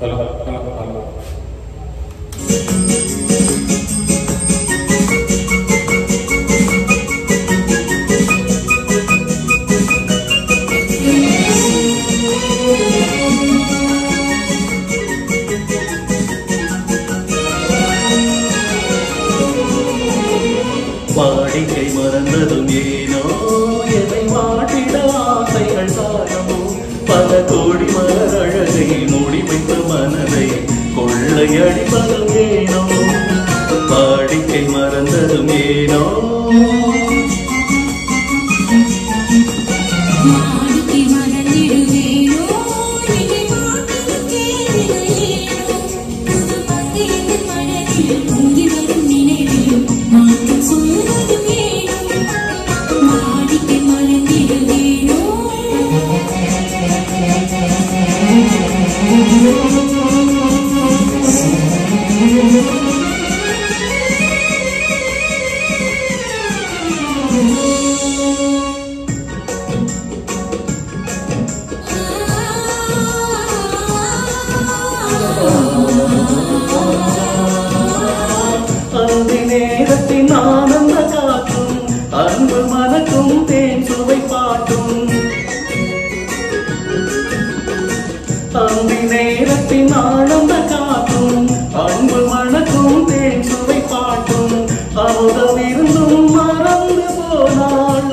hello hello hello வாடிக்கை மறந்ததும் ஏனோ எதை மாட்டிட ஆசைகள் காரணமோ பல கோடி மலர் அழகை மூடி வைத்த மனதை கொள்ளையடிப்பதும் ஏனோ வாடிக்கை மறந்ததும் ஏனோ மாடிக்கு மறந்திடுவேனோ என்னை மாற்றும் கேள்விகளேனோ புது பங்கின் மனதில் பொங்கி வரும் நினைவில் மாற்றம் சொல்வதும் ஏனோ மாடிக்கு மறந்திடுவேனோ அந்தி நேரத்தின் ஆனந்த காற்றும் அன்பு மனக்கும் தேன் சுவை பாட்டும் அந்தி நேரத்தின் ஆனந்த காற்றும் அன்பு மனக்கும் தேன் சுவை பாட்டும் அமுதமிருந்தும் மறந்து போனாள்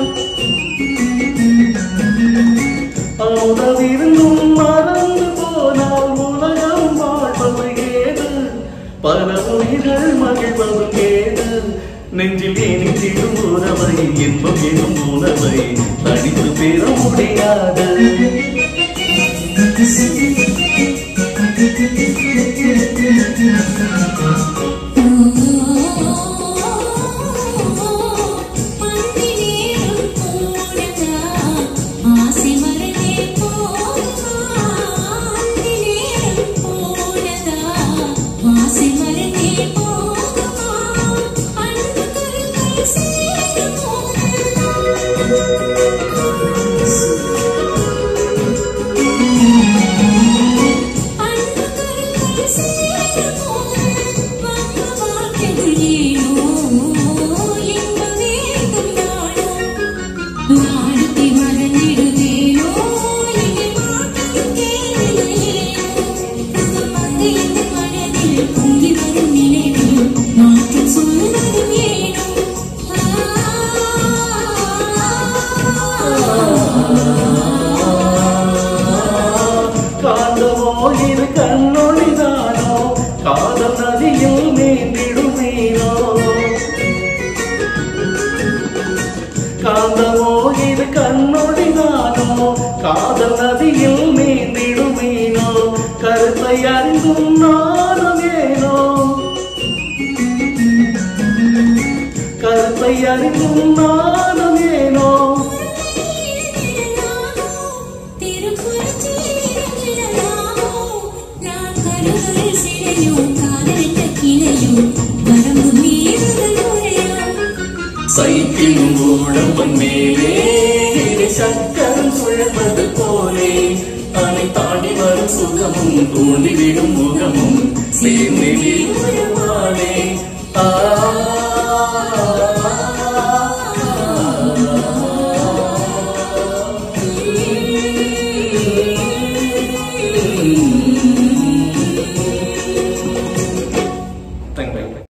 அமுதமிருந்தும் மறந்து போனால் உலகம் வாழ்வது ஏது பல உயிர்கள் மகிழ்வதும் ஏது நெஞ்சில் இனித்திடும் உறவை இன்பம் எனும் உணவை தனித்து பெற முடியாது பந்தி நேரம் போனதா ஆசை மறந்தே போகுமா பந்தி நேரம் போனதா ஆசை மறந்தே போகுமா அன்பு கருத்தை சேருமோ அன்பு கருத்தை சேருமோ வந்த வார்த்தைகள் ஏனோ இன்ப வேகம் நானோ நாடிக்கை மறந்திடுவேனோ என்னை மாற்றும் கேள்விகள் ஏனோ புது பங்கின் மனதில் பொங்கி வரும் நினைவில் மாற்றம் சொல்வதும் ஏனோ காந்தமோ இது கண்ணொழிதானோ காதல் நதியில் நீந்திடும் மீனோ காந்தமோ இது கண்ணொழிதானோ காதல் நதியில் நீந்திடும் மீனோ கருத்தை அறிந்தும் நானும் ஏனோ கருத்தை அறிந்தும் நானும் ஏனோ சைக்கிளும் ஊழம்பன் மேலே இனி சக்கரம் சுழல்வது போலே அதை தாண்டி வரும் சுகமும் தூண்டிவிடும் முகமும் சேர்ந்து வருவானே ஆ